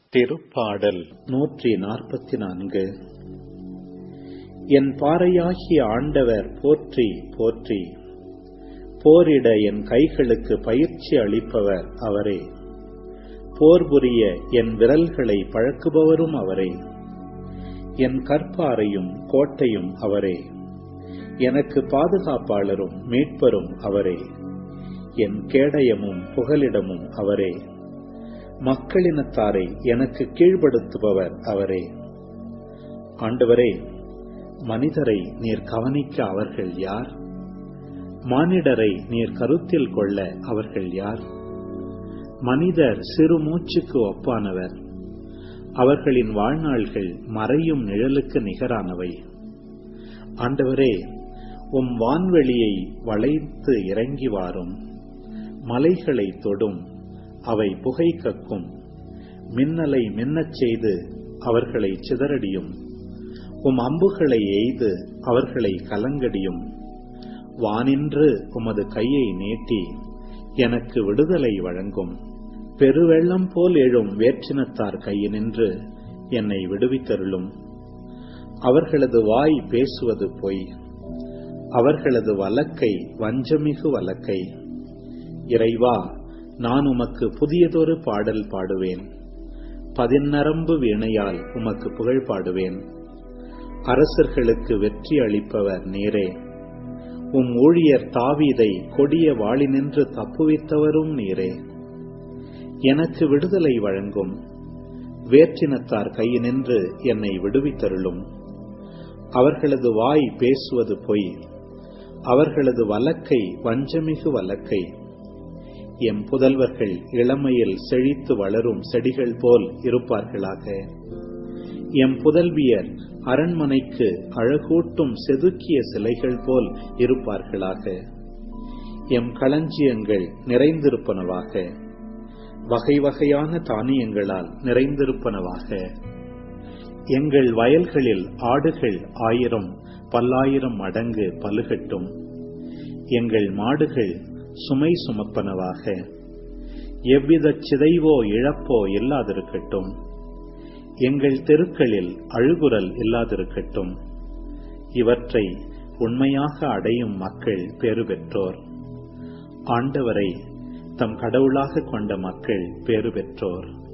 திருப்பாடல் நூற்றி நாற்பத்தி நான்கு என் பாறையாகிய ஆண்டவர் போற்றி போற்றி போரிட என் கைகளுக்கு பயிற்சி அளிப்பவர் அவரே போர் புரிய என் விரல்களை பழக்குபவரும் அவரே என் கற்பாரையும் கோட்டையும் அவரே எனக்கு பாதுகாப்பாளரும் மீட்பரும் அவரே என் கேடயமும் புகலிடமும் அவரே மக்களினத்தாரை எனக்கு கீழ்ப்படுத்துபவர் அவரே ஆண்டவரே மனிதரை நீர் கவனிக்க அவர்கள் யார் மானிடரை நீர் கருத்தில் கொள்ள அவர்கள் யார் மனிதர் சிறு மூச்சுக்கு ஒப்பானவர் அவர்களின் வாழ்நாள்கள் மறையும் நிழலுக்கு நிகரானவை ஆண்டவரே உம் வான்வெளியை வளைத்து இறங்கி வாரும் மலைகளை தொடும் அவை புகை கக்கும் மின்னலை மின்னச் செய்து அவர்களை சிதறடியும் உம் அம்புகளை எய்து அவர்களை கலங்கடியும் வானின்று உமது கையை நீட்டி எனக்கு விடுதலை வழங்கும் பெருவெள்ளம் போல் எழும் வேற்றினத்தார் கையினின்று என்னை விடுவித்தருளும் அவர்களது வாய் பேசுவது பொய் அவர்களது வழக்கை வஞ்சமிகு வழக்கை இறைவா நான் உமக்கு புதியதொரு பாடல் பாடுவேன் பதிநரம்பு வீணையால் உமக்கு புகழ் பாடுவேன் அரசர்களுக்கு வெற்றி அளிப்பவர் நீரே உம் ஊழியர் தாவீதை கொடிய வாளினின்று தப்புவித்தவரும் நீரே எனக்கு விடுதலை வழங்கும் வேற்றினத்தார் கையினின்று என்னை விடுவித்தருளும் அவர்களது வாய் பேசுவது பொய் அவர்களது வழக்கை வஞ்சமிகு வழக்கை எம் புதல்வர்கள் இளமையில் செழித்து வளரும் செடிகள் போல் இருப்பார்களாக எம் புதல்வியர் அரண்மனைக்கு அழகூட்டும் செதுக்கிய சிலைகள் போல் இருப்பார்களாக எம் களஞ்சியங்கள் நிறைந்திருப்பனவாக வகை வகையான தானியங்களால் நிறைந்திருப்பனவாக எங்கள் வயல்களில் ஆடுகள் ஆயிரம் பல்லாயிரம் மடங்கு பலுகட்டும் எங்கள் மாடுகள் சுமை சுமப்பனவாக எவ்வித சிதைவோ இழப்போ இல்லாதிருக்கட்டும் எங்கள் தெருக்களில் அழுகுரல் இல்லாதிருக்கட்டும் இவற்றை உண்மையாக அடையும் மக்கள் பேறு பெற்றோர் ஆண்டவரை தம் கடவுளாக கொண்ட மக்கள் பேறு பெற்றோர்